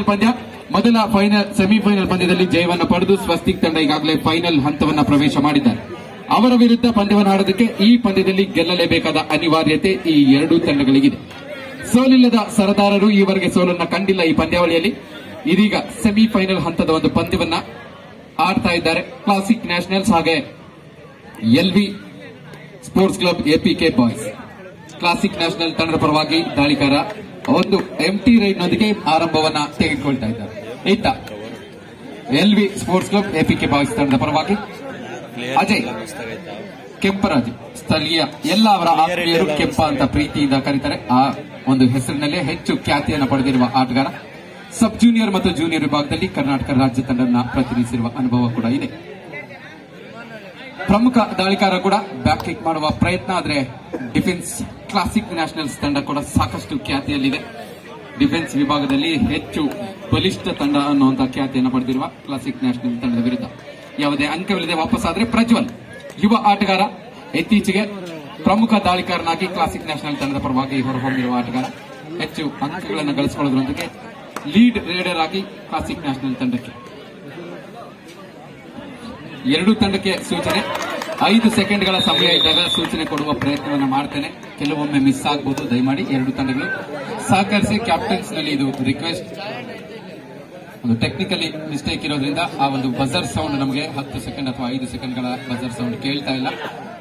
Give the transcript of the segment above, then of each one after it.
ಪಂದ್ಯ ಮೊದಲ final semifinal ಪಂದ್ಯದಲ್ಲಿ ಜಯವನ್ನು ಪಡೆದು ಸ್ವಸ್ತಿಕ್ ತಂಡ ಈಗಾಗಲೇ ಫೈನಲ್ ಹಂತವನ್ನ ಪ್ರವೇಶ ಮಾಡಿದ್ದಾರೆ ಅವರ ವಿರುದ್ಧ ಪಂದ್ಯವನ್ನು ಆಡೋದಕ್ಕೆ ಈ ಪಂದ್ಯದಲ್ಲಿ ಗೆಲ್ಲಲೇಬೇಕಾದ ಅನಿವಾರ್ಯತೆ ಈ ಎರಡೂ ತಂಡಗಳಿಗಿದೆ ಸೋಲಿಲ್ಲದ ಸರದಾರರು ಈವರೆಗೆ ಸೋಲನ್ನ ಕಂಡಿಲ್ಲ ಈ ಪಂದ್ಯಾವಳಿಯಲ್ಲಿ ಇದೀಗ ಸೆಮಿಫೈನಲ್ ಹಂತದ ಒಂದು ಪಂದ್ಯವನ್ನ ಆಡ್ತಾ ಇದ್ದಾರೆ ಕ್ಲಾಸಿಕ್ ನ್ಯಾಷನಲ್ಸ್ ಹಾಗೆ LV sports club APK boys classic national ತಂಡದ ಪರವಾಗಿ ದಾಳಿಗಾರ ಒಂದು ಎಂಟಿ ರೈಡ್ನೊಂದಿಗೆ ಆರಂಭವನ್ನ ತೆಗೆದುಕೊಳ್ತಾ ಇದ್ದಾರೆ ಇತ್ತ LV sports club APK boys ತಂಡದ ಪರವಾಗಿ ಅಜಯ್ ಕೆಂಪರಾಜ್ ಸ್ಥಳೀಯ ಎಲ್ಲ ಅವರ ಆತ್ಮೀಯರು ಕೆಂಪ ಅಂತ ಪ್ರೀತಿಯಿಂದ ಕರೀತಾರೆ ಆ ಒಂದು ಹೆಸರಿನಲ್ಲೇ ಹೆಚ್ಚು ಖ್ಯಾತಿಯನ್ನು ಪಡೆದಿರುವ ಆಟಗಾರ ಸಬ್ ಜೂನಿಯರ್ ಮತ್ತು ಜೂನಿಯರ್ ವಿಭಾಗದಲ್ಲಿ ಕರ್ನಾಟಕ ರಾಜ್ಯ ತಂಡವನ್ನು ಪ್ರತಿನಿಧಿಸಿರುವ ಅನುಭವ ಕೂಡ ಇದೆ ಪ್ರಮುಖ ದಾಳಿಕಾರ ಕೂಡ ಬ್ಯಾಕ್ ಕಿಕ್ ಮಾಡುವ ಪ್ರಯತ್ನ ಆದ್ರೆ ಡಿಫೆನ್ಸ್ ಕ್ಲಾಸಿಕ್ ನ್ಯಾಷನಲ್ಸ್ ತಂಡ ಕೂಡ ಸಾಕಷ್ಟು ಖ್ಯಾತಿಯಲ್ಲಿದೆ ಡಿಫೆನ್ಸ್ ವಿಭಾಗದಲ್ಲಿ ಹೆಚ್ಚು ಬಲಿಷ್ಠ ತಂಡ ಅನ್ನುವಂತಹ ಖ್ಯಾತಿಯನ್ನು ಪಡೆದಿರುವ ಕ್ಲಾಸಿಕ್ ನ್ಯಾಷನಲ್ ತಂಡದ ವಿರುದ್ಧ ಯಾವುದೇ ಅಂಕವಿಲ್ಲದೆ ವಾಪಸ್ ಆದ್ರೆ ಪ್ರಜ್ವಲ್ ಯುವ ಆಟಗಾರ ಇತ್ತೀಚೆಗೆ ಪ್ರಮುಖ ದಾಳಿಕಾರನಾಗಿ ಕ್ಲಾಸಿಕ್ ನ್ಯಾಷನಲ್ ತಂಡದ ಪರವಾಗಿ ಹೊರಹೊಮ್ಮಿರುವ ಆಟಗಾರ ಹೆಚ್ಚು ಅಂಕಗಳನ್ನು ಗಳಿಸಿಕೊಳ್ಳೋದ್ರೊಂದಿಗೆ ಲೀಡ್ ರೇಡರ್ ಆಗಿ ಕ್ಲಾಸಿಕ್ ನ್ಯಾಷನಲ್ ತಂಡಕ್ಕೆ ಎರಡೂ ತಂಡಕ್ಕೆ ಸೂಚನೆ ಐದು ಸೆಕೆಂಡ್ಗಳ ಸಮಯ ಇದ್ದಾಗ ಸೂಚನೆ ಕೊಡುವ ಪ್ರಯತ್ನವನ್ನು ಮಾಡ್ತೇನೆ ಕೆಲವೊಮ್ಮೆ ಮಿಸ್ ಆಗಬಹುದು ದಯಮಾಡಿ ಎರಡು ತಂಡಗಳು ಸಹಕರಿಸಿ ಕ್ಯಾಪ್ಟನ್ಸ್ ನಲ್ಲಿ ಇದು ರಿಕ್ವೆಸ್ಟ್ ಒಂದು ಟೆಕ್ನಿಕಲಿ ಮಿಸ್ಟೇಕ್ ಇರೋದ್ರಿಂದ ಆ ಒಂದು ಬಜರ್ ಸೌಂಡ್ ನಮಗೆ ಹತ್ತು ಸೆಕೆಂಡ್ ಅಥವಾ ಐದು ಸೆಕೆಂಡ್ಗಳ ಬಜರ್ ಸೌಂಡ್ ಕೇಳ್ತಾ ಇಲ್ಲ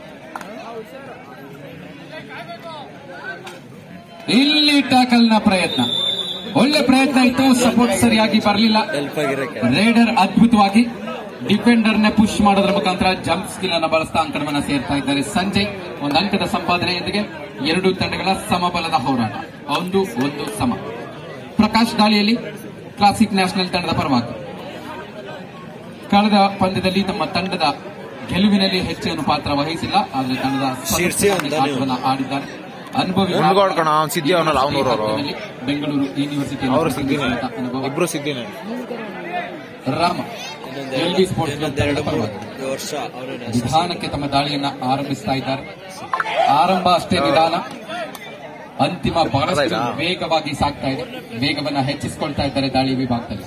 ಇಲ್ಲಿ ಟ್ಯಾಕಲ್ ನ ಪ್ರಯತ್ನ ಒಳ್ಳೆ ಪ್ರಯತ್ನ ಇತ್ತು ಸಪೋರ್ಟ್ ಸರಿಯಾಗಿ ಬರಲಿಲ್ಲ ರೇಡರ್ ಅದ್ಭುತವಾಗಿ ಡಿಫೆಂಡರ್ ನ ಪುಷ್ ಮಾಡೋದ್ರ ಮುಖಾಂತರ ಜಂಪ್ ಸ್ಕಿಲ್ ಅನ್ನು ಬಳಸ್ತಾ ಅಂಕಣವನ್ನ ಸೇರ್ತಾ ಇದ್ದಾರೆ ಸಂಜಯ್ ಒಂದು ಅಂಕದ ಸಂಪಾದನೆಯೊಂದಿಗೆ ಎರಡು ತಂಡಗಳ ಸಮಬಲದ ಹೋರಾಟ ಒಂದು ಒಂದು ಸಮ ಪ್ರಕಾಶ್ ದಾಳಿಯಲ್ಲಿ ಕ್ಲಾಸಿಕ್ ನ್ಯಾಷನಲ್ ತಂಡದ ಪರವಾಗಿ ಕಳೆದ ಪಂದ್ಯದಲ್ಲಿ ತಮ್ಮ ತಂಡದ ಗೆಲುವಿನಲ್ಲಿ ಹೆಚ್ಚೇನು ಪಾತ್ರ ವಹಿಸಿಲ್ಲ ಆದರೆ ತಂಡದ ಶಿರ್ಸಿ ಅಂತ ನೀವು. ಆಟವನ್ನು ಆಡಿದ್ದಾರೆ ಅನುಭವಿ ಮುಂದ್ಗಡೆ ಕಣ, ಅವ್ನು ಸಿದ್ದಿ ಅವನಲ್ಲ, ಅವ್ನೂರವ್ರು. ಬೆಂಗಳೂರು ಯೂನಿವರ್ಸಿಟಿ ಅವರು ಸಿದ್ದಿನೇ ಅನುಭವ ಇಬ್ರು ಸಿದ್ದಿನೇ ರಾಮ ಎಲ್ವಿ ಸ್ಪೋರ್ಟ್ಸ್ ಕ್ಲಬ್ ತಂಡದ ಪರವಾಗಿ ವರ್ಷ ಅವರೇ ನಿಧಾನಕ್ಕೆ ತಮ್ಮ ದಾಳಿಯನ್ನ ಆರಂಭಿಸ್ತಾ ಇದ್ದಾರೆ ಆರಂಭ ಅಷ್ಟೇ ನಿಧಾನ ಅಂತಿಮ ಬಹಳಷ್ಟು ಅದಾಯ್ತಾ? ವೇಗವಾಗಿ ಸಾಗ್ತಾ ಇದೆ ವೇಗವನ್ನ ಹೆಚ್ಚಿಸಿಕೊಳ್ತಾ ಇದ್ದಾರೆ ದಾಳಿ ವಿಭಾಗದಲ್ಲಿ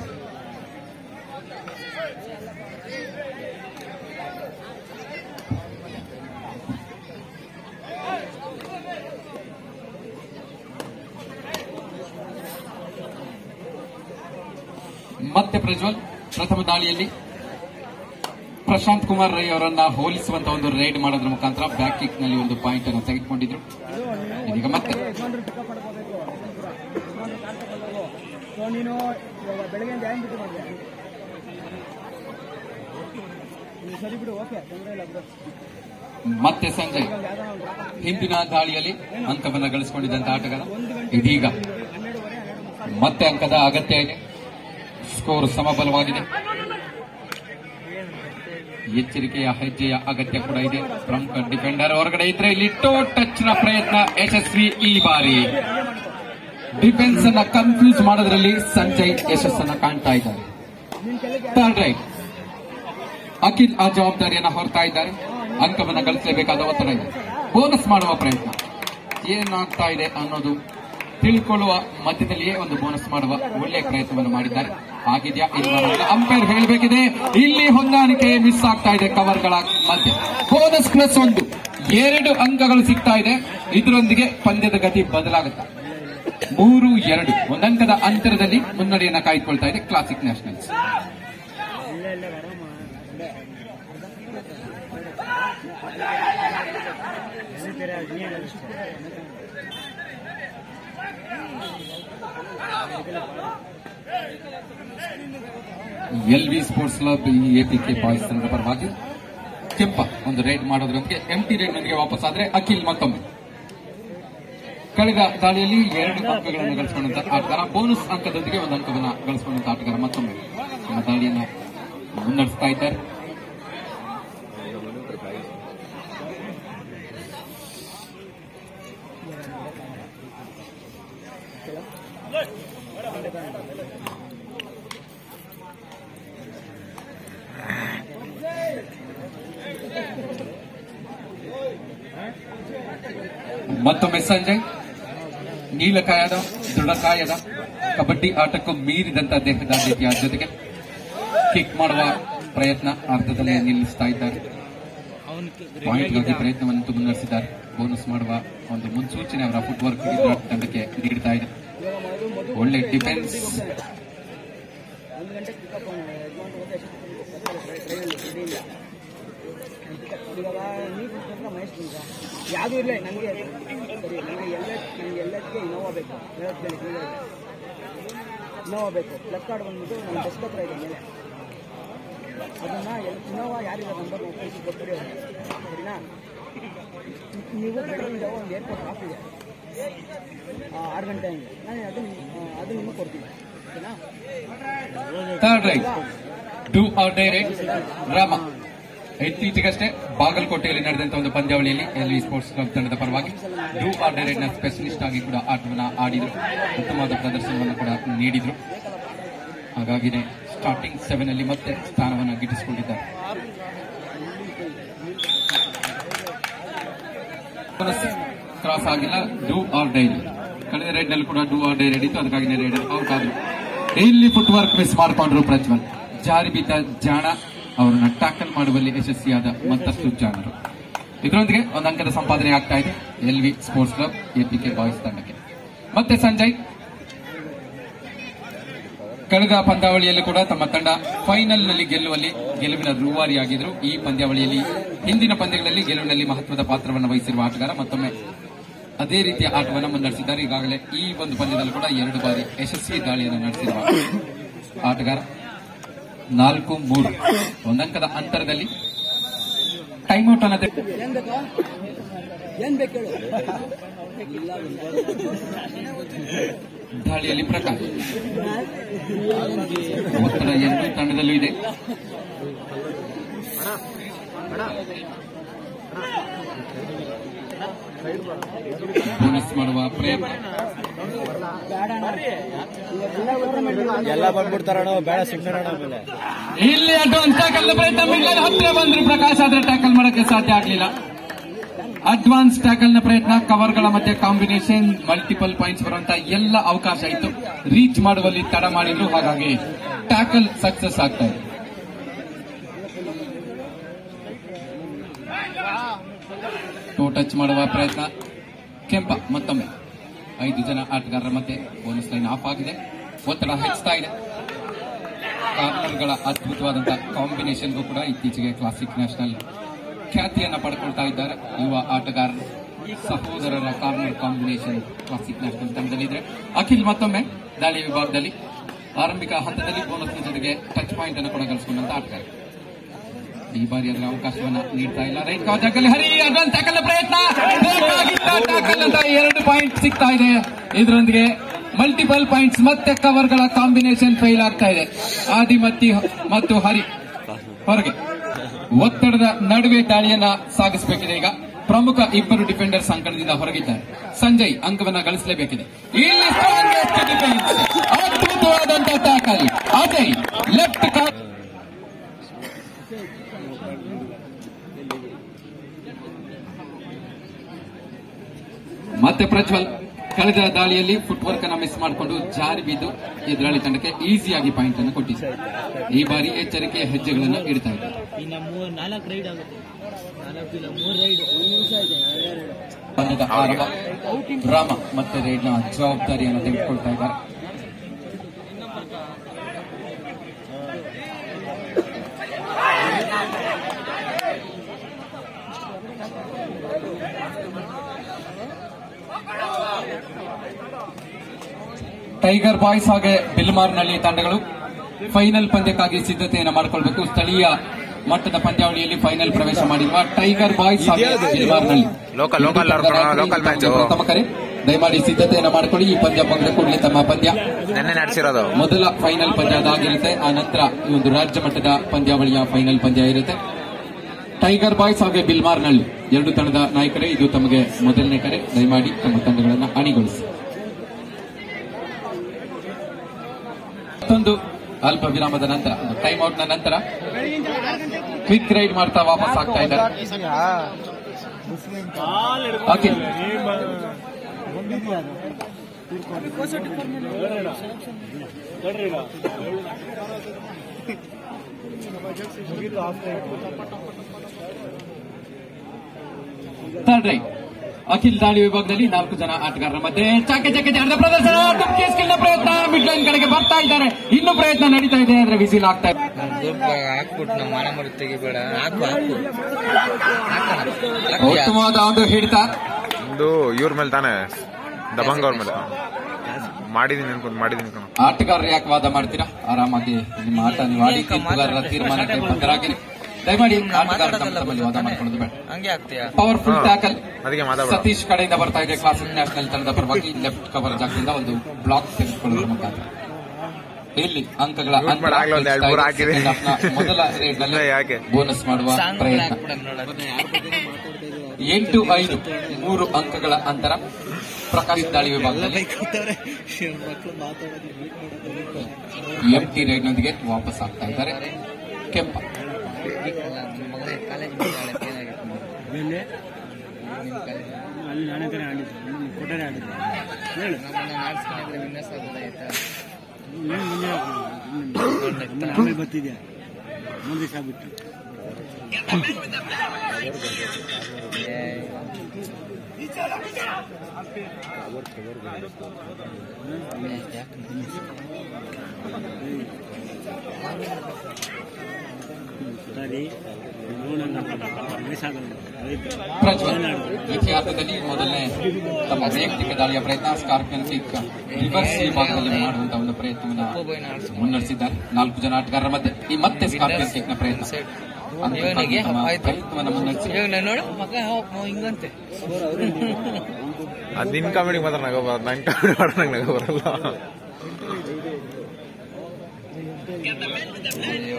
ಮತ್ತೆ ಪ್ರಜ್ವಲ್ ಪ್ರಥಮ ದಾಳಿಯಲ್ಲಿ ಪ್ರಶಾಂತ್ ಕುಮಾರ್ ರೈ ಅವರನ್ನ ಹೋಲಿಸುವಂತ ಒಂದು ರೈಡ್ ಮಾಡೋದ್ರ ಮುಖಾಂತರ ಬ್ಯಾಕ್ ಕಿಕ್ ನಲ್ಲಿ ಒಂದು ಪಾಯಿಂಟ್ ಅನ್ನು ತೆಗೆದುಕೊಂಡಿದ್ರು ಇದೀಗ ಮತ್ತೆ ಸೊ ನೀನು ಇವಾಗ ಬೆಳಗ್ಗೆಯಿಂದ ಏನು ಬಿಟ್ಟು ಮಾಡಿದೆ ನೀನು ಸರಿ ಬಿಡು ಓಕೆ ತೊಂದರೆ ಇಲ್ಲ ಬಿಡು ಮತ್ತೆ ಸಂಜಯ್ ಯಾವ್ದಾರ ಒಂದು ಡ್ರಾಪ್ ಹಿಂದಿನ ದಾಳಿಯಲ್ಲಿ ಅಂಕವನ್ನ ಗಳಿಸಿಕೊಂಡಿದ್ದಂತ ಆಟಗಾರ ಇದೀಗ ಮತ್ತೆ ಅಂಕದ ಅಗತ್ಯ ಇದೆ ಸ್ಕೋರ್ ಸಮಬಲವಾಗಿದೆ ಎಚ್ಚರಿಕೆಯ ಹೆಜ್ಜೆಯ ಅಗತ್ಯ ಕೂಡ ಇದೆ ಪ್ರಮುಖ ಡಿಫೆಂಡರ್ ಹೊರಗಡೆ ಇದ್ರೆ ಇಲ್ಲಿ ಟೋ ಟಚ್ ನ ಪ್ರಯತ್ನ ಯಶಸ್ವಿ ಈ ಬಾರಿ ಡಿಫೆನ್ಸ್ ಅನ್ನ ಕನ್ಫ್ಯೂಸ್ ಮಾಡೋದ್ರಲ್ಲಿ ಸಂಜಯ್ ಯಶಸ್ಸನ್ನ ಕಾಣ್ತಾ ಇದ್ದಾರೆ ಥರ್ಡ್ ರೈಟ್ ಅಖಿಲ್ ಆ ಜವಾಬ್ದಾರಿಯನ್ನ ಹೊರ್ತಾ ಇದ್ದಾರೆ ಅಂಕವನ್ನ ಗಳಿಸಲೇಬೇಕಾದ ಒತ್ತಡ ಇದೆ ಬೋನಸ್ ಮಾಡುವ ಪ್ರಯತ್ನ ಏನಾಗ್ತಾ ಇದೆ ಅನ್ನೋದು ತಿಳ್ಕೊಳ್ಳುವ ಮಧ್ಯದಲ್ಲಿಯೇ ಒಂದು ಬೋನಸ್ ಮಾಡುವ ಒಳ್ಳೆಯ ಪ್ರಯತ್ನವನ್ನು ಮಾಡಿದ್ದಾರೆ ಆಗಿದ್ಯಾ ಅಂಪೈರ್ ಹೇಳಬೇಕಿದೆ ಇಲ್ಲಿ ಹೊಂದಾಣಿಕೆ ಮಿಸ್ ಆಗ್ತಾ ಇದೆ ಕವರ್ಗಳ ಮಧ್ಯೆ ಬೋನಸ್ ಪ್ಲಸ್ ಒಂದು ಎರಡು ಅಂಕಗಳು ಸಿಗ್ತಾ ಇದೆ ಇದರೊಂದಿಗೆ ಪಂದ್ಯದ ಗತಿ ಬದಲಾಗುತ್ತೆ ಮೂರು ಎರಡು ಒಂದಂಕದ ಅಂತರದಲ್ಲಿ ಮುನ್ನಡೆಯನ್ನ ಕಾಯ್ದುಕೊಳ್ತಾ ಇದೆ ಕ್ಲಾಸಿಕ್ ನ್ಯಾಷನಲ್ಸ್ ಇಲ್ಲ ಇಲ್ಲ ಆರಾಮ ಬೇರೆ ದುನಿಯಾದಲ್ಲಿ ಎಲ್ ವಿ ಸ್ಪೋರ್ಟ್ಸ್ ಕ್ಲಬ್ ಈ ಎಪಿಕೆ ಬಾಯ್ಸ್ ತಂಡದ ಪರವಾಗಿ ಕೆಂಪ ಒಂದು ರೈಡ್ ಮಾಡೋದ್ರೊಂದಿಗೆ ಎಂಟಿ ರೈಡ್ ನೊಂದಿಗೆ ವಾಪಸ್ ಆದ್ರೆ ಅಖಿಲ್ ಮತ್ತೊಮ್ಮೆ ಕಳೆದ ದಾಳಿಯಲ್ಲಿ ಎರಡು ಅಂಕಗಳನ್ನು ಗಳಿಸಿಕೊಂಡಂತ ಆಟಗಾರ ಬೋನಸ್ ಅಂಕದೊಂದಿಗೆ ಒಂದು ಅಂಕವನ್ನು ಗಳಿಸಿಕೊಂಡಂತ ಆಟಗಾರ ಮತ್ತೊಮ್ಮೆ ತಮ್ಮ ದಾಳಿಯನ್ನ ಮುನ್ನಡೆಸ್ತಾ ಇದ್ದಾರೆ ಮತ್ತೊಮ್ಮೆ ಸಂಜಯ್ ನೀಲಕಾಯದ ದೃಢಕಾಯದ ಕಬಡ್ಡಿ ಆಟಕ್ಕೂ ಮೀರಿದಂತ ದೇಹದಾಢ್ಯತೆಯ ಜೊತೆಗೆ ಕಿಕ್ ಮಾಡುವ ಪ್ರಯತ್ನ ಅರ್ಧದಲ್ಲೇ ನಿಲ್ಲಿಸ್ತಾ ಇದ್ದಾರೆ ಪಾಯಿಂಟ್ಗಾಗಿ ಪ್ರಯತ್ನವನ್ನು ಮುನ್ನಡೆಸಿದ್ದಾರೆ ಬೋನಸ್ ಮಾಡುವ ಒಂದು ಮುನ್ಸೂಚನೆ ಅವರ ಫುಟ್ವರ್ಕ್ ತಂಡಕ್ಕೆ ನೀಡ್ತಾ ಇದೆ ಒಳ್ಳೆ ಡಿಫೆನ್ಸ್ ಒಂದು ಗಂಟೆ ಪಿಕಪ್ ಯಜಮಾನ್ ಹೋಗಿ ಟ್ರೈನಲ್ಲಿ ಟ್ರೈನಿಂದ ಇವಾಗ ನೀವು ಕೊಟ್ಟರೆ ಮಹೇಶ್ ಈಗ ಯಾವುದೂ ಇಲ್ಲ ನನಗೆ ಸರಿ ನನಗೆ ಎಲ್ಲ ನನಗೆ ಎಲ್ಲದಕ್ಕೆ ಇನೋವಾ ಬೇಕು ಹೇಳೋದ್ರಲ್ಲಿ ಇನೋವಾ ಬೇಕು ಪ್ಲಸ್ ಕಾರ್ಡ್ ಬಂದ್ಬಿಟ್ಟು ನನ್ನ ಬಸ್ ಹತ್ರ ಇದೆ ಮೇಲೆ ಅದನ್ನು ಇನೋವಾ ಯಾರಿಲ್ಲ ನಂಬರ್ ಕಳಿಸಿ ಕೊಟ್ಬಿಡಿ ಅವ್ರಿಗೆ ಸರಿನಾ ನೀವು ಬೆಳಗಿಂದ ಒಂದು ಏರ್ಪೋರ್ಟ್ ಆಫ್ ಇದೆ ಆ, ಆರು ಗಂಟೆ ಹಂಗೆ ನಾನು ಅದನ್ನು ಅದು ನಿಮಗೆ ಕೊಡ್ತೀನಿ ಓಕೆನಾ third raid do or die raid Rama ಇತ್ತೀಚೆಗಷ್ಟೇ ಬಾಗಲಕೋಟೆಯಲ್ಲಿ ನಡೆದಂತಹ ಒಂದು ಪಂದ್ಯಾವಳಿಯಲ್ಲಿ ಎಲ್ವಿ ಸ್ಪೋರ್ಟ್ಸ್ ಕ್ಲಬ್ ತಂಡದ ಪರವಾಗಿ ಡೂ ಆರ್ ಡೈರೆಕ್ಟ್ ನ ಸ್ಪೆಷಲಿಸ್ಟ್ ಆಗಿ ಕೂಡ ಆಟವನ್ನು ಆಡಿದ್ರು ಉತ್ತಮವಾದ ಪ್ರದರ್ಶನವನ್ನು ಕೂಡ ನೀಡಿದ್ರು ಹಾಗಾಗಿನೇ ಸ್ಟಾರ್ಟಿಂಗ್ ಸೆವೆನ್ ಅಲ್ಲಿ ಮತ್ತೆ ಸ್ಥಾನವನ್ನು ಗಿಟ್ಟಿಸಿಕೊಂಡಿದ್ದಾರೆ ಕ್ರಾಸ್ ಆಗಿಲ್ಲ ಡೂ ಆರ್ ಡೈರಿ ಕಳೆದ ರೈಡ್ ನಲ್ಲಿ ಕೂಡ ಡೂ ಆರ್ ಡೈರಿ ಇತ್ತು ಅದಕ್ಕಾಗಿ ರೈಡರ್ ಔಟ್ ಆದ್ರು ಇಲ್ಲಿ ಫುಟ್ ವರ್ಕ್ ಮಿಸ್ ಮಾಡಿಕೊಂಡ್ರು ಪ್ರಜ್ವಲ್ ಜಾರಿ ಬಿದ್ದ ಜಾಣ ಅವರನ್ನ ಟ್ಯಾಕಲ್ ಮಾಡುವಲ್ಲಿ ಯಶಸ್ವಿಯಾದ ಮತ್ತಷ್ಟು ಜಾಣರು ಇದರೊಂದಿಗೆ ಒಂದು ಅಂಕದ ಸಂಪಾದನೆ ಆಗ್ತಾ ಇದೆ L V sports club APK boys ತಂಡಕ್ಕೆ ಮತ್ತೆ ಸಂಜಯ್ ಕಳೆದ ಪಂದ್ಯಾವಳಿಯಲ್ಲಿ ಕೂಡ ತಮ್ಮ ತಂಡ ಫೈನಲ್ ನಲ್ಲಿ ಗೆಲ್ಲುವಲ್ಲಿ ಗೆಲುವಿನ ರೂವಾರಿಯಾಗಿದ್ರು ಈ ಪಂದ್ಯಾವಳಿಯಲ್ಲಿ ಹಿಂದಿನ ಪಂದ್ಯಗಳಲ್ಲಿ ಗೆಲುವಿನಲ್ಲಿ ಮಹತ್ವದ ಪಾತ್ರವನ್ನು ವಹಿಸಿರುವ ಆಟಗಾರ ಮತ್ತೊಮ್ಮೆ ಅದೇ ರೀತಿಯ ಆಟವನ್ನು ಮುನ್ನಡೆಸಿದ್ದಾರೆ ಈಗಾಗಲೇ ಈ ಒಂದು ಪಂದ್ಯದಲ್ಲಿ ಕೂಡ ಎರಡು ಬಾರಿ ಯಶಸ್ವಿ ದಾಳಿಯನ್ನು ನಡೆಸಿರುವ ಆಟಗಾರ ನಾಲ್ಕು ಮೂರು ಒಂದಂಕದ ಅಂತರದಲ್ಲಿ ಟೈಮ್ ಔಟ್ ಅನ್ನೋದೇ ಏನ್ ಬೇಕಾ ಏನ್ ಬೇಕು ಹೇಳು ಇಲ್ಲ ದಾಳಿಯಲ್ಲಿ ಪ್ರಕಾಶ್ ಒತ್ತಡ ಎರಡು ತಂಡದಲ್ಲೂ ಇದೆ ಬೋನಸ್ ಮಾಡುವ ಪ್ರಯತ್ನ ಬೇಡ ಅಣ್ಣ. ಇವತ್ತು ದಿನ ಊಟ ಮಾಡಿಲ್ಲ. ಎಲ್ಲ ಬಂದ್ಬಿಡ್ತಾರಣ ಬೇಡ ಸುಮ್ಮನೆ ಆಮೇಲೆ ಇಲ್ಲಿ ಅಡ್ವಾನ್ಸ್ ಟ್ಯಾಕಲ್ ಪ್ರಯತ್ನ ಮಿಡ್ಲಲ್ಲಿ ಹತ್ತಿರ ಬಂದ್ರು ಪ್ರಕಾಶ್ ಆದ್ರೆ ಟ್ಯಾಕಲ್ ಮಾಡಕ್ಕೆ ಸಾಧ್ಯ ಆಗಲಿಲ್ಲ ಅಡ್ವಾನ್ಸ್ ಟ್ಯಾಕಲ್ ನ ಪ್ರಯತ್ನ ಕವರ್ಗಳ ಮಧ್ಯೆ ಕಾಂಬಿನೇಷನ್ ಮಲ್ಟಿಪಲ್ ಪಾಯಿಂಟ್ಸ್ ಬರುವಂತ ಎಲ್ಲ ಅವಕಾಶ ಇತ್ತು ರೀಚ್ ಮಾಡುವಲ್ಲಿ ತಡ ಮಾಡಿದ್ರು ಹಾಗಾಗಿ ಟ್ಯಾಕಲ್ ಸಕ್ಸಸ್ ಆಗ್ತಾ ಇದೆ ಟೋ ಟಚ್ ಮಾಡುವ ಪ್ರಯತ್ನ ಕೆಂಪ ಮತ್ತೊಮ್ಮೆ ಐದು ಜನ ಆಟಗಾರರ ಮಧ್ಯೆ ಬೋನಸ್ ಲೈನ್ ಆಫ್ ಆಗಿದೆ ಒತ್ತಡ ಹೆಚ್ಚುತ್ತಾ ಇದೆ ಕಾರ್ನರ್ಗಳ ಅದ್ಭುತವಾದಂತಹ ಕಾಂಬಿನೇಷನ್ಗೂ ಕೂಡ ಇತ್ತೀಚೆಗೆ ಕ್ಲಾಸಿಕ್ ನ್ಯಾಷನಲ್ ಖ್ಯಾತಿಯನ್ನ ಪಡ್ಕೊಳ್ತಾ ಇದ್ದಾರೆ ಯುವ ಆಟಗಾರರು ಸಹೋದರರ ಕಾರ್ನರ್ ಕಾಂಬಿನೇಷನ್ ಕ್ಲಾಸಿಕ್ ನ್ಯಾಷನಲ್ ತಂಡದಲ್ಲಿದೆ ಅಖಿಲ್ ಮತ್ತೊಮ್ಮೆ ದಾಳಿ ವಿಭಾಗದಲ್ಲಿ ಆರಂಭಿಕ ಹಂತದಲ್ಲಿ ಬೋನಸ್ ಜೊತೆಗೆ ಟಚ್ ಪಾಯಿಂಟ್ ಅನ್ನು ಕೂಡ ಗಳಿಸಿಕೊಂಡಂತ ಆಟಗಾರ ಈ ಬಾರಿ ಅದರ ಅವಕಾಶವನ್ನ ನೀಡ್ತಾ ಇಲ್ಲ ರೈಟ್ ಕಾಜಾಗಲ್ಲಿ ಹರಿ ಅಡ್ವಾನ್ಸ್ ಟ್ಯಾಕಲ್ ಪ್ರಯತ್ನ ಬೇಕಾಗಿದ್ದ ಟ್ಯಾಕಲ್ ಅಂತ ಎರಡು ಪಾಯಿಂಟ್ ಸಿಗ್ತಾ ಇದೆ ಇದರೊಂದಿಗೆ ಮಲ್ಟಿಪಲ್ ಪಾಯಿಂಟ್ಸ್ ಮತ್ತೆ ಕವರ್ಗಳ ಕಾಂಬಿನೇಷನ್ ಫೈಲ್ ಆಗ್ತಾ ಇದೆ ಆದಿಮತ್ತಿ ಮತ್ತು ಹರಿ ಹೊರಗೆ ಒತ್ತಡದ ನಡುವೆ ದಾಳಿಯನ್ನ ಸಾಗಿಸಬೇಕಿದೆ ಈಗ ಪ್ರಮುಖ ಇಬ್ಬರು ಡಿಫೆಂಡರ್ ಸಂಕಟದಿಂದ ಹೊರಗಿದ್ದಾರೆ ಸಂಜಯ್ ಅಂಕವನ್ನ ಗಳಿಸಲೇಬೇಕಿದೆ ಇಲ್ಲಿ strongest defense. ಅದ್ಭುತವಾದಂತಹ ಟ್ಯಾಕಲ್ ಅಜಯ್ ಲೆಫ್ಟ್ ಕಾ ಮತ್ತೆ ಪ್ರಜ್ವಲ್ ಕಳೆದ ದಾಳಿಯಲ್ಲಿ ಫುಟ್ವರ್ಕ್ ಅನ್ನ ಮಿಸ್ ಮಾಡಿಕೊಂಡು ಜಾರಿ ಬಿದ್ದು ಎದುರಾಳಿ ತಂಡಕ್ಕೆ ಈಸಿಯಾಗಿ ಪಾಯಿಂಟ್ ಅನ್ನು ಕೊಟ್ಟಿದ್ದಾರೆ ಈ ಬಾರಿ ಎಚ್ಚರಿಕೆಯ ಹೆಜ್ಜೆಗಳನ್ನು ಇಡ್ತಾ ಇದ್ದಾರೆ ಇನ್ನ ಮೂರ್ ನಾಲ್ಕು ರೈಡ್ ಆಗುತ್ತೆ ನಾಲ್ಕು ಇಲ್ಲ ಮೂರ್ ರೈಡ್ ಒಂದು ನಿಮಿಷ ಇದೆ ಎರಡೆರಡು ಪಂದ್ಯದ ಆರಂಭ ರಾಮ ಮತ್ತೆ ರೈಡ್ನ ಜವಾಬ್ದಾರಿಯನ್ನು ತೆಗೆದುಕೊಳ್ತಾ ಇದ್ದಾರೆ ಟೈಗರ್ ಬಾಯ್ಸ್ ಹಾಗೆ ಬಿಲ್ಮಾರ್ನಲ್ಲಿ ತಂಡಗಳು ಫೈನಲ್ ಪಂದ್ಯಕ್ಕಾಗಿ ಸಿದ್ಧತೆಯನ್ನು ಮಾಡಿಕೊಳ್ಬೇಕು ಸ್ಥಳೀಯ ಮಟ್ಟದ ಪಂದ್ಯಾವಳಿಯಲ್ಲಿ ಫೈನಲ್ ಪ್ರವೇಶ ಮಾಡಿರುವ ಟೈಗರ್ ಬಾಯ್ಸ್ ಹಾಗೆ ಬಿಲ್ಮಾರ್ನಲ್ಲಿ Local, local ಅವ್ರು ಕಣೋ, local match. ಪ್ರಥಮ ಕರೆ ದಯಮಾಡಿ ಸಿದ್ಧತೆಯನ್ನು ಮಾಡಿಕೊಳ್ಳಿ ಈ ಪಂದ್ಯ ಬಂದ ಕೂಡಲೇ ತಮ್ಮ ಪಂದ್ಯ ನೆನ್ನೆ ನಡೆಸಿರೋದು ಮೊದಲ ಫೈನಲ್ ಪಂದ್ಯ ಅದಾಗಿರುತ್ತೆ ಆ ನಂತರ ಈ ಒಂದು ರಾಜ್ಯ ಮಟ್ಟದ ಪಂದ್ಯಾವಳಿಯ ಫೈನಲ್ ಪಂದ್ಯ ಇರುತ್ತೆ ಟೈಗರ್ ಬಾಯ್ಸ್ ಹಾಗೆ ಬಿಲ್ಮಾರ್ನಲ್ಲಿ ಎರಡು ತಂಡದ ನಾಯಕರೇ ಇದು ತಮಗೆ ಮೊದಲನೇ ಕರೆ ದಯಮಾಡಿ ತಮ್ಮ ತಂಡಗಳನ್ನು ಅಣಿಗೊಳಿಸಿ ಮತ್ತೊಂದು ಅಲ್ಪ ವಿರಾಮದ ನಂತರ ಟೈಮ್ ಔಟ್ ನ ನಂತರ ಕ್ವಿಕ್ ರೈಡ್ ಮಾಡ್ತಾ ವಾಪಸ್ ಆಗ್ತಾ ಇದ್ದಾರೆ ಅಖಿಲ್ ಥರ್ಡ್ ರೈಟ್ ಅಖಿಲ್ ದಾಳಿ ವಿಭಾಗದಲ್ಲಿ ನಾಲ್ಕು ಜನ ಆಟಗಾರರ ಮಧ್ಯೆ ಚಾಕೆ ಚಾಕೆ ಜಾರದ ಪ್ರದರ್ಶನ ಡುಮ್ಕಿ ಸ್ಕಿಲ್ನ ಪ್ರಯತ್ನ ಮಿಡ್ ಲೈನ್ ಕಡೆಗೆ ಬರ್ತಾ ಇದ್ದಾರೆ ಇನ್ನು ಪ್ರಯತ್ನ ನಡೀತಾ ಇದೆ ಆದ್ರೆ ವಿಸಿಲ್ ಆಗ್ತಾ ಇದೆ ದುಡ್ಡು ಹಾಕ್ಬಿಟ್ಟು ನಮ್ಮ ಮಾನ ಮರು ತೆಗಿಬೇಡ ಹಾಕು ಹಾಕು ಹಾಕೋಣ. ಉತ್ತಮವಾದ ಒಂದು ಹಿಡಿತ ಒಂದು ಇವ್ರ ಮೇಲೆ ತಾನೆ ದಬಂಗ್ ಅವ್ರ ಮೇಲೆ ಮಾಡಿದೀನಿ ಅನ್ಕೊಂಡು ಮಾಡಿದೀನಿ ಕಣ ಆಟಗಾರರು ಯಾಕೆ ವಾದ ಮಾಡ್ತೀರಾ ಆರಾಮಾಗಿ ನಿಮ್ಮ ಆಟ ನೀವು ಆಡಿ ತೀರ್ಪುಗಾರರ ತೀರ್ಮಾನಕ್ಕೆ ಬದ್ಧರಾಗಿರಿ ದಯಮಾಡಿ ಆಟಗಾರರ ತಮ್ಮ ತಮ್ಮಲ್ಲಿ ವಾದ ಮಾಡ್ಕೊಳ್ಳೋದು ಬೇಡ ಹಂಗೆ ಆಗ್ತೀಯಾ ಪವರ್ಫುಲ್ ಹಾ. ಟ್ಯಾಕಲ್ ಅದಕ್ಕೆ ಮಾತಾಡ ಸತೀಶ್ ಕಡೆಯಿಂದ ಬರ್ತಾ ಇದೆ ಕ್ಲಾಸಿಕ್ ನ್ಯಾಷನಲ್ ತಂಡದ ಪರವಾಗಿ ಲೆಫ್ಟ್ ಕವರ್ ಜಾಗದಿಂದ ಒಂದು ಬ್ಲಾಕ್ ತೆಗೆದುಕೊಳ್ಳುವ ಮುಖಾಂತರ ಇಲ್ಲಿ ಅಂಕಗಳ Shoot ಮಾಡಿ ಆಗ್ಲೇ ಒಂದ್ ಎರಡ್ ಮೂರು ಹಾಕಿದೆ. second half ನ ಮೊದಲ ರೇಡ್ ನಲ್ಲಿ ಯಾಕೆ? ಬೋನಸ್ ಮಾಡುವ ಸಾಂಗ್ ಪ್ರಯತ್ನ ಹಾಕ್ಬಿಡೋಣ ನೋಡೋಣ ಎಂಟು ಐದು ಮೂರು ಅಂಕಗಳ ಅಂತರ ಪ್ರಕಾಶ್ ದಾಳಿ ವಿಭಾಗದಲ್ಲಿ ಎಂಟಿ ರೈಡ್ ನೊಂದಿಗೆ ವಾಪಸ್ ಆಗ್ತಾ ಇದ್ದಾರೆ ಕೆಂಪ ಕಾಲೇಜ್ ಏನಾಗಿತ್ತು ಬೆಲೆ ಅಲ್ಲಿ ನಾನೇ ತಾನೇ ಆಡಿದ್ದು ನೀನು ಕೊಟ್ಟರೆ ಆಡಿದ್ದು ಹೇಳು ನಮ್ಮನ್ನ ಮಾಡಿಸ್ಕೊಂಡಿದ್ರೆ ವಿನ್ಯಾಸ ಆಗೋದಾಯ್ತಾ ಏನು ಮುಂದೆ ಆಮೇಲೆ ಆಮೇಲೆ ಬರ್ತಿದ್ಯಾ ಮೂರು ದಿವಸ ಆಗ್ಬಿಟ್ಟು ಸರಿ ನೋಡೋಣ ವಯಸ್ಸಾಗಲ್ಲ ಆಯ್ತು ಪ್ರಜ್ವಲ್ ಇತಿಹಾಸದಲ್ಲಿ ಮೊದಲನೇ ತಮ್ಮ ವೈಯಕ್ತಿಕ ದಾಳಿಯ ಪ್ರಯತ್ನ ಸ್ಕಾರ್ಪಿಯನ್ ಕಿಕ್ ರಿವರ್ಸ್ ವಿಭಾಗದಲ್ಲಿ ಮಾಡುವಂತಹ ಒಂದು ಪ್ರಯತ್ನವನ್ನು ಮುನ್ನಡೆಸಿದ್ದಾರೆ ನಾಲ್ಕು ಜನ ಆಟಗಾರರ ಮಧ್ಯೆ ಈ ಮತ್ತೆ ಸ್ಕಾರ್ಪಿಯನ್ ಕಿಕ್ ನ ಪ್ರಯತ್ನ ಇವನಿಗೆ ತಮ್ಮ ಆಯ್ತು. ಪ್ರಯತ್ನವನ್ನು ಮುನ್ನಡೆಸಿ ಇವಾಗ ನಾನು ನೋಡು ಮಗ ಅವ ಹಿಂಗಂತೆ ಅದ್ ನಿನ್ ಕಾಮಿಡಿ ಮಾತ್ರ ನಗೋ ಬರ ನನ್ ಕಾಮಿಡಿ ಮಾಡ ನಂಗೆ ನಗೋ ಬರಲ್ಲ ಅಯ್ಯೋ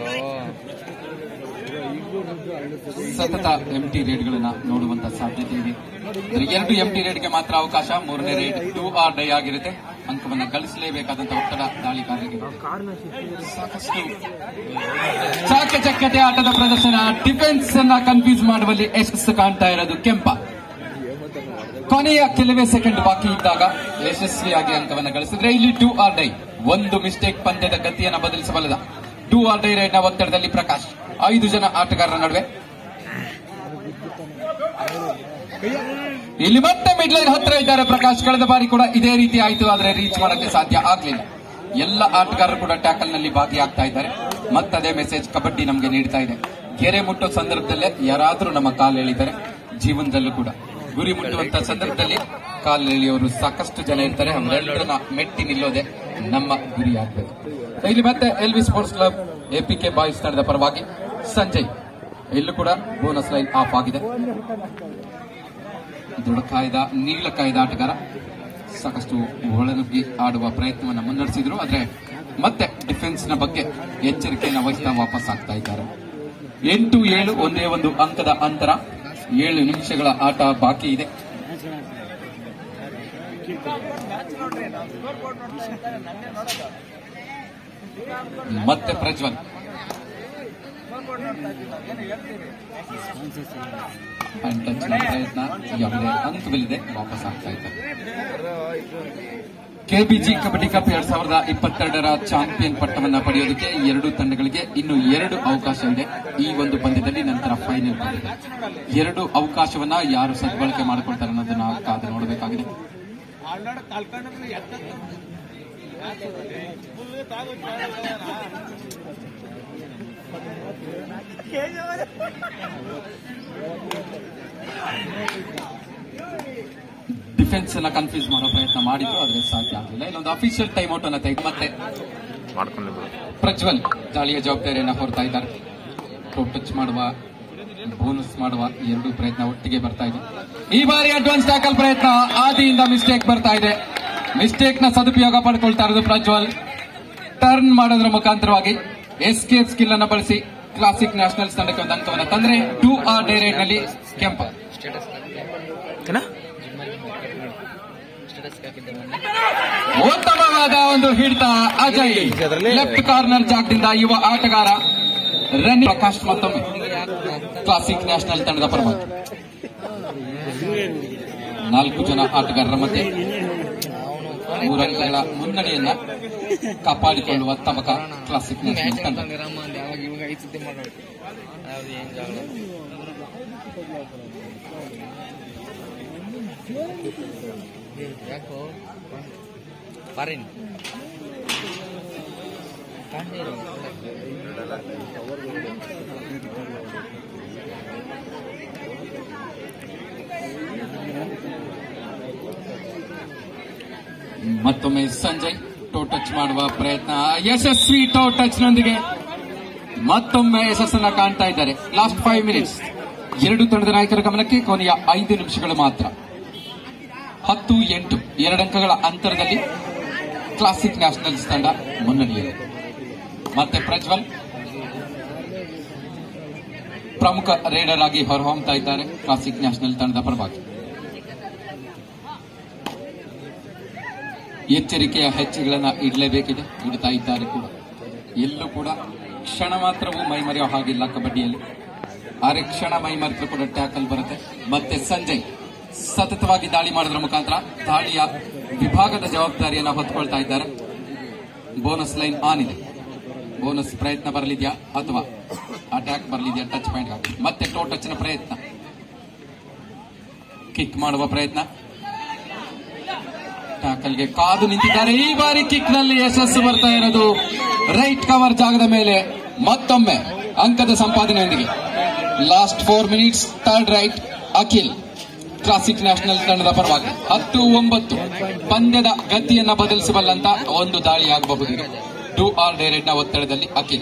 ಸತತ ಎಂಟಿ ರೇಡ್ಗಳನ್ನ ನೋಡುವಂತ ಸಾಧ್ಯತೆ ಇದೆ ಅಂದ್ರೆ ಎರಡು ಎಂಟಿ ರೇಡ್ಗೆ ಮಾತ್ರ ಅವಕಾಶ ಮೂರನೇ ರೇಡ್ ಟೂ ಆರ್ ಡೈ ಆಗಿರುತ್ತೆ ಅಂಕವನ್ನ ಗಳಿಸಲೇಬೇಕಾದಂತ ಒತ್ತಡ ದಾಳಿಗಾರರಿಗೆ ಸಾಕಷ್ಟು ಚಾಕಚಕ್ಯತೆ ಆಟದ ಪ್ರದರ್ಶನ ಡಿಫೆನ್ಸ್ ಅನ್ನ ಕನ್ಫ್ಯೂಸ್ ಮಾಡುವಲ್ಲಿ ಯಶಸ್ಸು ಕಾಣ್ತಾ ಇರೋದು ಕೆಂಪ ಕೊನೆಯ ಕೆಲವೇ ಸೆಕೆಂಡ್ ಬಾಕಿ ಇದ್ದಾಗ ಯಶಸ್ವಿಯಾಗಿ ಅಂಕವನ್ನು ಗಳಿಸಿದ್ರೆ ಇಲ್ಲಿ ಟೂ ಆರ್ ಡೈ ಒಂದು ಮಿಸ್ಟೇಕ್ ಪಂದ್ಯದ ಗತಿಯನ್ನು ಬದಲಿಸಬಲ್ಲದ ಟೂ ಆರ್ ಡೈ ರೈಡ್ನ ಒತ್ತಡದಲ್ಲಿ ಪ್ರಕಾಶ್ ಐದು ಜನ ಆಟಗಾರರ ನಡುವೆ ಇಲ್ಲಿ ಮತ್ತೆ ಮಿಡ್ ಲೈನ್ ಹತ್ರ ಇದ್ದಾರೆ ಪ್ರಕಾಶ್ ಕಳೆದ ಬಾರಿ ಕೂಡ ಇದೇ ರೀತಿ ಆಯಿತು ಆದ್ರೆ ರೀಚ್ ಮಾಡಕ್ಕೆ ಸಾಧ್ಯ ಆಗ್ಲಿಲ್ಲ ಎಲ್ಲ ಆಟಗಾರರು ಕೂಡ ಟ್ಯಾಕಲ್ ನಲ್ಲಿ ಭಾಗಿಯಾಗ್ತಾ ಇದ್ದಾರೆ ಮತ್ತದೇ ಮೆಸೇಜ್ ಕಬಡ್ಡಿ ನಮಗೆ ನೀಡ್ತಾ ಇದೆ ಗೆರೆ ಮುಟ್ಟೋ ಸಂದರ್ಭದಲ್ಲೇ ಯಾರಾದ್ರೂ ನಮ್ಮ ಕಾಲು ಎಳಿತಾರೆ ಜೀವನದಲ್ಲೂ ಕೂಡ ಗುರಿ ಮುಟ್ಟುವಂತ ಸಂದರ್ಭದಲ್ಲಿ ಕಾಲು ಎಳೆಯೋರು ಸಾಕಷ್ಟು ಜನ ಇರ್ತಾರೆ ಅವರೆಲ್ಲರನ್ನ ಮೆಟ್ಟಿ ನಿಲ್ಲೋದೆ ನಮ್ಮ ಗುರಿ ಆಗ್ಬೇಕು ಇಲ್ಲಿ ಮತ್ತೆ L V sports club APK boys ತಂಡದ ಪರವಾಗಿ ಸಂಜಯ್ ಇಲ್ಲೂ ಕೂಡ ಬೋನಸ್ ಲೈನ್ ಆಫ್ ಆಗಿದೆ ದೃಢಕಾಯ್ದ ನೀಲಕಾಯ್ದ ಆಟಗಾರ ಸಾಕಷ್ಟು ಒಳನುಗ್ಗಿ ಆಡುವ ಪ್ರಯತ್ನವನ್ನು ಮುನ್ನಡೆಸಿದ್ರು ಆದ್ರೆ ಮತ್ತೆ ಡಿಫೆನ್ಸ್ ನ ಬಗ್ಗೆ ಎಚ್ಚರಿಕೆಯನ್ನು ವಹಿಸ್ತಾ ವಾಪಸ್ ಆಗ್ತಾ ಇದ್ದಾರೆ ಎಂಟು ಏಳು ಒಂದೇ ಒಂದು ಅಂಕದ ಅಂತರ ಏಳು ನಿಮಿಷಗಳ ಆಟ ಬಾಕಿ ಇದೆ ಮತ್ತೆ ಪ್ರಜ್ವಲ್ ಅಂಡ್ ಟಚ್ ನ ಪ್ರಯತ್ನ ಯಾವುದೇ ಅಂಕವಿಲ್ಲದೆ ವಾಪಸ್ ಆಗ್ತಾ ಇದ್ದಾರೆ ಕೆಬಿಜಿ ಕಬಡ್ಡಿ ಕಪ್ ಎರಡ್ ಸಾವಿರದ ಇಪ್ಪತ್ತೆರಡರ ಚಾಂಪಿಯನ್ ಪಟ್ಟವನ್ನ ಪಡೆಯೋದಕ್ಕೆ ಎರಡು ತಂಡಗಳಿಗೆ ಇನ್ನು ಎರಡು ಅವಕಾಶ ಇದೆ ಈ ಒಂದು ಪಂದ್ಯದಲ್ಲಿ ನಂತರ ಫೈನಲ್ ಪಂದ್ಯ ಎರಡು ಅವಕಾಶವನ್ನ ಯಾರು ಸದ್ಬಳಕೆ ಮಾಡಿಕೊಳ್ತಾರೆ ಅನ್ನೋದನ್ನ ಕಾದು ನೋಡಬೇಕಾಗಿದೆ ಡಿಫೆನ್ಸ್ ಅನ್ನ ಕನ್ಫ್ಯೂಸ್ ಮಾಡೋ ಪ್ರಯತ್ನ ಮಾಡಿದ್ರು ಆದ್ರೆ ಸಾಧ್ಯ ಆಗಲಿಲ್ಲ ಇಲ್ಲೊಂದು ಅಫಿಷಿಯಲ್ ಟೈಮ್ ಔಟ್ ಅನ್ನ ತೆಗೆದು ಮತ್ತೆ ಮಾಡ್ಕೊಂಡೆ ಬಿಡು ಪ್ರಜ್ವಲ್ ದಾಳಿಯ ಜವಾಬ್ದಾರಿಯನ್ನ ಹೊರ್ತಾ ಇದ್ದಾರೆ ಟೋಪ್ ಟಚ್ ಮಾಡುವ ಬೋನಸ್ ಮಾಡುವ ಎರಡು ಪ್ರಯತ್ನ ಒಟ್ಟಿಗೆ ಬರ್ತಾ ಇದೆ ಈ ಬಾರಿ ಅಡ್ವಾನ್ಸ್ ಟ್ಯಾಕಲ್ ಪ್ರಯತ್ನ ಆದಿಯಿಂದ ಮಿಸ್ಟೇಕ್ ಬರ್ತಾ ಇದೆ ಮಿಸ್ಟೇಕ್ ನ ಸದುಪಯೋಗ ಪಡ್ಕೊಳ್ತಾ ಇರೋದು ಪ್ರಜ್ವಲ್ ಟರ್ನ್ ಮಾಡೋದ್ರ ಮುಖಾಂತರವಾಗಿ ಎಸ್ಕೇಪ್ ಸ್ಕಿಲ್ ಅನ್ನ ಬಳಸಿ ಕ್ಲಾಸಿಕ್ ನ್ಯಾಷನಲ್ಸ್ ತಂಡಕ್ಕೆ ಒಂದು ಅಂಕವನ್ನು ತಂದ್ರೆ ಟೂ ಆರ್ ಡೇ ರೇಟ್ ನಲ್ಲಿ ಕೆಂಪ ಸ್ಟೇಟಸ್ ಏನ ಸ್ಟೇಟಸ್ ಹಾಕಿದ್ದೆ ಮೊನ್ನೆ ಉತ್ತಮವಾದ ಒಂದು ಹಿಡಿತ ಅಜಯ್ ಲೆಫ್ಟ್ ಕಾರ್ನರ್ ಜಾಗದಿಂದ ಯುವ ಆಟಗಾರ ರನ್ ಪ್ರಕಾಶ್ ಮತ್ತೊಮ್ಮೆ ಕ್ಲಾಸಿಕ್ ನ್ಯಾಷನಲ್ ತಂಡದ ಪರವಾಗಿ ನಾಲ್ಕು ಜನ ಆಟಗಾರರ ಮಧ್ಯೆ ಮೂರು ಅಂಕಗಳ ಮುನ್ನಡೆಯನ್ನ ಕಾಪಾಡಿಕೊಳ್ಳುವ ತಮಕ ಕ್ಲಾಸಿಕ್ ನ್ಯಾಷನಲ್ ಮ್ಯಾಚ್ ತಂಡ ಅಂತಂದಿರಮ್ಮ ಅಂದ್ ಯಾವಾಗ ಇವಾಗ ಐದು ಸತಿ ಮಾಡೋದು ಯಾವ್ದು ಏನ್ ಜಾಗ ಏ, ಯಾಕೋ ಫಾರಿನ್ ಕಾಣ್ತಾ ಇರೋ ಮತ್ತೊಮ್ಮೆ ಸಂಜಯ್ ಟೋ ಟಚ್ ಮಾಡುವ ಪ್ರಯತ್ನ ಯಶಸ್ವಿ ಟೋ ಟಚ್ ನೊಂದಿಗೆ ಮತ್ತೊಮ್ಮೆ ಯಶಸ್ಸನ್ನ ಕಾಣ್ತಾ ಇದ್ದಾರೆ ಲಾಸ್ಟ್ ಫೈವ್ ಮಿನಿಟ್ಸ್ ಎರಡು ತಂಡದ ನಾಯಕರ ಗಮನಕ್ಕೆ ಕೊನೆಯ ಐದು ನಿಮಿಷಗಳು ಮಾತ್ರ ಹತ್ತು ಎಂಟು ಎರಡು ಅಂಕಗಳ ಅಂತರದಲ್ಲಿ ಕ್ಲಾಸಿಕ್ ನ್ಯಾಷನಲ್ಸ್ ತಂಡ ಮುನ್ನಡೆಯಲ್ಲಿದೆ ಮತ್ತೆ ಪ್ರಜ್ವಲ್ ಪ್ರಮುಖ ರೇಡರ್ ಆಗಿ ಹೊರಹೊಮ್ಮತಾ ಇದ್ದಾರೆ ಕ್ಲಾಸಿಕ್ ನ್ಯಾಷನಲ್ ತಂಡದ ಪರವಾಗಿ ಎಚ್ಚರಿಕೆಯ ಹೆಜ್ಜೆಗಳನ್ನ ಇಡಲೇಬೇಕಿದೆ ಇಡ್ತಾ ಇದ್ದಾರೆ ಕೂಡ ಎಲ್ಲೂ ಕೂಡ ಕ್ಷಣ ಮಾತ್ರವೂ ಮೈಮರೆಯೋ ಹಾಗಿಲ್ಲ ಕಬಡ್ಡಿಯಲ್ಲಿ ಆರೆ ಕ್ಷಣ ಮೈಮರೆತರೂ ಕೂಡ ಟ್ಯಾಕಲ್ ಬರುತ್ತೆ ಮತ್ತೆ ಸಂಜಯ್ ಸತತವಾಗಿ ದಾಳಿ ಮಾಡೋದ್ರ ಮುಖಾಂತರ ದಾಳಿಯ ವಿಭಾಗದ ಜವಾಬ್ದಾರಿಯನ್ನ ಹೊತ್ಕೊಳ್ತಾ ಇದ್ದಾರೆ ಬೋನಸ್ ಲೈನ್ ಆನ್ ಇದೆ ಬೋನಸ್ ಪ್ರಯತ್ನ ಬರಲಿದ್ಯಾ ಅಥವಾ ಅಟ್ಯಾಕ್ ಬರಲಿದ್ಯಾ ಟಚ್ ಪಾಯಿಂಟ್ ಹಾಕಿ ಮತ್ತೆ ಟೋ ಟಚ್ನ ಪ್ರಯತ್ನ ಕಿಕ್ ಮಾಡುವ ಪ್ರಯತ್ನ ಟ್ಯಾಕಲ್ಗೆ ಕಾದು ನಿಂತಿದ್ದಾರೆ ಈ ಬಾರಿ ಕಿಕ್ ನಲ್ಲಿ ಯಶಸ್ಸು ಬರ್ತಾ ಇರೋದು ರೈಟ್ ಕವರ್ ಜಾಗದ ಮೇಲೆ ಮತ್ತೊಮ್ಮೆ ಅಂಕದ ಸಂಪಾದನೆಯೊಂದಿಗೆ last four minutes third raid Akhil classic national ತಂಡದ ಪರವಾಗಿ ಹತ್ತು ಒಂಬತ್ತು ಪಂದ್ಯದ ಗತಿಯನ್ನ ಬದಲಿಸಬಲ್ಲಂತ ಒಂದು ದಾಳಿಯಾಗಬಹುದು ಇದು ಟೂ ಆರ್ ಡೈರೆಡ್ ನ ಒತ್ತಡದಲ್ಲಿ ಅಖಿಲ್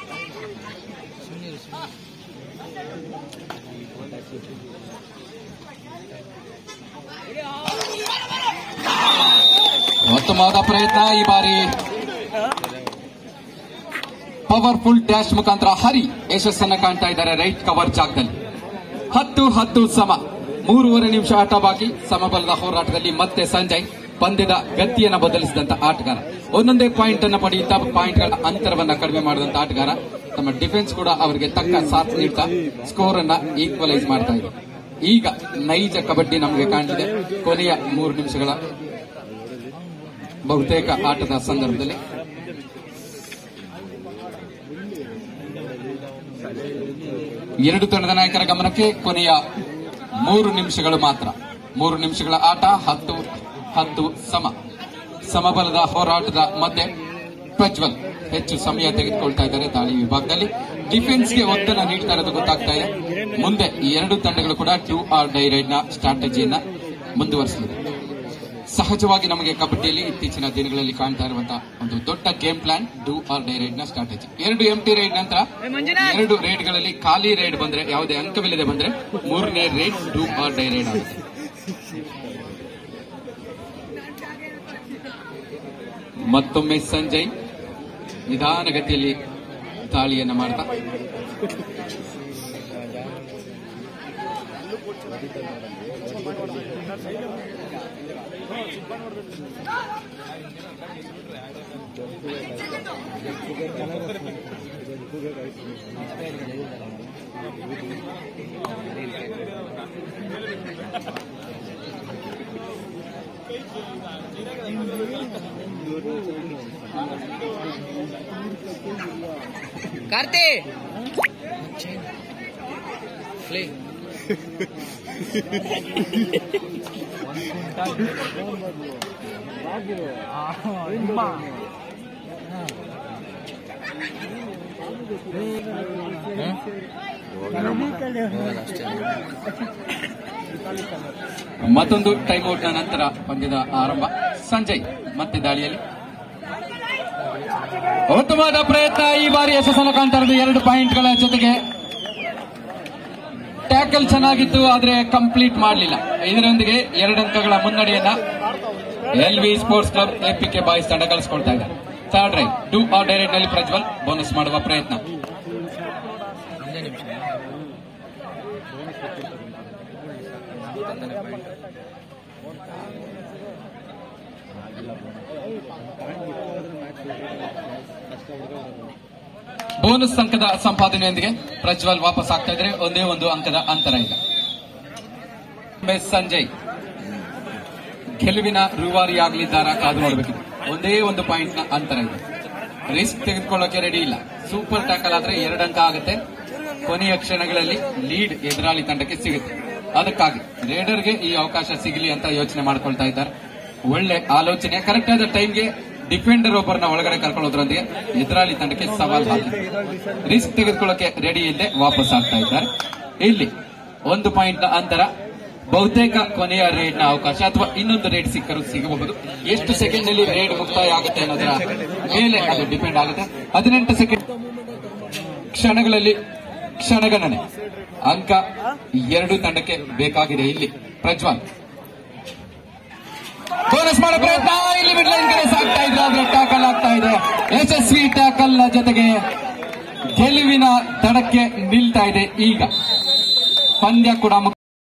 ಉತ್ತಮವಾದ ಪ್ರಯತ್ನ ಈ ಬಾರಿ ಪವರ್ಫುಲ್ ಡ್ಯಾಶ್ ಮುಖಾಂತರ ಹರಿ ಯಶಸ್ಸನ್ನ ಕಾಣ್ತಾ ಇದ್ದಾರೆ ರೈಟ್ ಕವರ್ ಜಾಗದಲ್ಲಿ ಹತ್ತು ಹತ್ತು ಸಮ ಮೂರುವರೆ ನಿಮಿಷ ಆಟ ಬಾಕಿ ಸಮಬಲದ ಹೋರಾಟದಲ್ಲಿ ಮತ್ತೆ ಸಂಜಯ್ ಪಂದ್ಯದ ಗತಿಯನ್ನ ಬದಲಿಸಿದಂತ ಆಟಗಾರ ಒಂದೊಂದೇ ಪಾಯಿಂಟ್ ಅನ್ನ ಪಡೆಯುತ್ತಾ ಪಾಯಿಂಟ್ಗಳ ಅಂತರವನ್ನ ಕಡಿಮೆ ಮಾಡಿದಂತ ಆಟಗಾರ ತಮ್ಮ ಡಿಫೆನ್ಸ್ ಕೂಡ ಅವರಿಗೆ ತಕ್ಕ ಸಾಥ್ ನೀಡ್ತಾ ಸ್ಕೋರ್ ಅನ್ನ ಈಕ್ವಲೈಸ್ ಮಾಡ್ತಾ ಇದೆ ಈಗ ನೈಜ ಕಬಡ್ಡಿ ನಮಗೆ ಕಾಣ್ತಿದೆ ಕೊನೆಯ ಮೂರು ನಿಮಿಷಗಳ ಬಹುತೇಕ ಆಟದ ಸಂದರ್ಭದಲ್ಲಿ ಎರಡು ತಂಡದ ನಾಯಕರ ಗಮನಕ್ಕೆ ಕೊನೆಯ ಮೂರು ನಿಮಿಷಗಳು ಮಾತ್ರ ಮೂರು ನಿಮಿಷಗಳ ಆಟ ಹತ್ತು ಹತ್ತು ಸಮ ಸಮಬಲದ ಹೋರಾಟದ ಮಧ್ಯೆ ಪ್ರಜ್ವಲ್ ಹೆಚ್ಚು ಸಮಯ ತೆಗೆದುಕೊಳ್ತಾ ಇದ್ದಾರೆ ದಾಳಿ ವಿಭಾಗದಲ್ಲಿ ಡಿಫೆನ್ಸ್ಗೆ ಒತ್ತಡ ನೀಡ್ತಾ ಇರೋದು ಗೊತ್ತಾಗ್ತಾ ಇದೆ ಮುಂದೆ ಈ ಎರಡು ತಂಡಗಳು ಕೂಡ ಟೂ ಆರ್ ಡೈ ರೈಡ್ ನ ಸ್ಟ್ರಾಟಜಿಯನ್ನ ಮುಂದುವರಿಸಲಿದೆ ಸಹಜವಾಗಿ ನಮಗೆ ಕಬಡ್ಡಿಯಲ್ಲಿ ಇತ್ತೀಚಿನ ದಿನಗಳಲ್ಲಿ ಕಾಣ್ತಾ ಇರುವಂತಹ ಒಂದು ದೊಡ್ಡ game plan do or die raid ನ ಸ್ಟ್ರಾಟಜಿ ಎರಡು ಎಂಟಿ ರೈಡ್ ನಂತರ ಎರಡು ರೈಡ್ಗಳಲ್ಲಿ ಖಾಲಿ ರೈಡ್ ಬಂದ್ರೆ ಯಾವುದೇ ಅಂಕವಿಲ್ಲದೆ ಬಂದ್ರೆ ಮೂರನೇ raid do or die raid ಆಗುತ್ತೆ ಮತ್ತೊಮ್ಮೆ ಸಂಜಯ್ ನಿಧಾನಗತಿಯಲ್ಲಿ ದಾಳಿಯನ್ನ ಮಾಡ್ತಾ ಕಾರ್ತಿ ಪ್ಲೇ ಹೋಗಲ್ಲ ಅಷ್ಟೇ ಮತ್ತೊಂದು ಟೈಮ್ ಔಟ್ ನ ನಂತರ ಪಂದ್ಯದ ಆರಂಭ ಸಂಜಯ್ ಮತ್ತೆ ದಾಳಿಯಲ್ಲಿ ಉತ್ತಮವಾದ ಪ್ರಯತ್ನ ಈ ಬಾರಿ ಯಶಸ್ಸನ್ನು ಕಾಣ್ತಾ ಇರೋದು ಎರಡು ಪಾಯಿಂಟ್ಗಳ ಜೊತೆಗೆ ಟ್ಯಾಕಲ್ ಚೆನ್ನಾಗಿತ್ತು ಆದ್ರೆ ಕಂಪ್ಲೀಟ್ ಮಾಡಲಿಲ್ಲ ಇದರೊಂದಿಗೆ ಎರಡು ಅಂಕಗಳ ಮುನ್ನಡೆಯನ್ನ L V sports club APK boys ತಂಡ ಗಳಿಸಿಕೊಳ್ತಾ ಇದೆ third raid do or die raid ನಲ್ಲಿ ಪ್ರಜ್ವಲ್ ಬೋನಸ್ ಮಾಡುವ ಪ್ರಯತ್ನ ಒಂದೇ ನಿಮಿಷ ಬೋನಸ್ ಅಂಕದ ಸಂಪಾದನೆಯೊಂದಿಗೆ ಪ್ರಜ್ವಲ್ ವಾಪಸ್ ಆಗ್ತಾ ಇದ್ರೆ ಒಂದೇ ಒಂದು ಅಂಕದ ಅಂತರ ಈಗ ಒಮ್ಮೆ ಸಂಜಯ್ ಗೆಲುವಿನ ರೂವಾರಿಯಾಗಲಿದ್ದಾರಾ ಕಾದು ನೋಡಬೇಕಿದೆ ಒಂದೇ ಒಂದು ಪಾಯಿಂಟ್ ನ ಅಂತರ ಇದೆ ರಿಸ್ಕ್ ತೆಗೆದುಕೊಳ್ಳೋಕೆ ರೆಡಿ ಇಲ್ಲ ಸೂಪರ್ ಟ್ಯಾಕಲ್ ಆದ್ರೆ ಎರಡು ಅಂಕ ಆಗುತ್ತೆ ಕೊನೆಯ ಕ್ಷಣಗಳಲ್ಲಿ ಲೀಡ್ ಎದುರಾಳಿ ತಂಡಕ್ಕೆ ಸಿಗುತ್ತೆ ಅದಕ್ಕಾಗಿ ರೇಡರ್ಗೆ ಈ ಅವಕಾಶ ಸಿಗಲಿ ಅಂತ ಯೋಚನೆ ಮಾಡ್ಕೊಳ್ತಾ ಇದ್ದಾರೆ ಒಳ್ಳೆ ಆಲೋಚನೆ ಕರೆಕ್ಟ್ ಆದ ಟೈಮ್ಗೆ ಡಿಫೆಂಡರ್ ಒಬ್ಬರನ್ನ ಒಳಗಡೆ ಕರ್ಕೊಳ್ಳೋದ್ರೊಂದಿಗೆ ಎದುರಾಳಿ ತಂಡಕ್ಕೆ ಸವಾಲ್ ಹಾಕಿ ರಿಸ್ಕ್ ತೆಗೆದುಕೊಳ್ಳೋಕೆ ರೆಡಿ ಇಲ್ಲದೆ ವಾಪಸ್ ಆಗ್ತಾ ಇದ್ದಾರೆ ಇಲ್ಲಿ ಒಂದು ಪಾಯಿಂಟ್ ನ ಅಂತರ ಬಹುತೇಕ ಕೊನೆಯ ರೇಡ್ ನ ಅವಕಾಶ ಅಥವಾ ಇನ್ನೊಂದು ರೇಡ್ ಸಿಕ್ಕರೂ ಸಿಗಬಹುದು ಎಷ್ಟು ಸೆಕೆಂಡ್ ನಲ್ಲಿ ರೇಡ್ ಮುಕ್ತಾಯ ಆಗುತ್ತೆ ಅನ್ನೋದರ ಮೇಲೆ ಅದು ಡಿಪೆಂಡ್ ಆಗುತ್ತೆ ಹದಿನೆಂಟು ಸೆಕೆಂಡ್ ಕ್ಷಣಗಳಲ್ಲಿ ಕ್ಷಣಗಣನೆ ಅಂಕ ಎರಡು ತಂಡಕ್ಕೆ ಬೇಕಾಗಿದೆ ಇಲ್ಲಿ ಪ್ರಜ್ವಲ್ ಬೋನಸ್ ಮಾಡೋ ಪ್ರಯತ್ನ ಇಲ್ಲಿ ಮಿಡ್ ಲೈನ್ ಕಡೆ ಸಾಗ್ತಾ ಇದ್ರು ಆದ್ರೆ ಟ್ಯಾಕಲ್ ಆಗ್ತಾ ಇದೆ ಯಶಸ್ವಿ ಟ್ಯಾಕಲ್ ನ ಜೊತೆಗೆ ಗೆಲುವಿನ ದಡಕ್ಕೆ ನಿಲ್ತಾ ಇದೆ ಈಗ ಪಂದ್ಯ ಕೂಡ ಮುಕ್ತ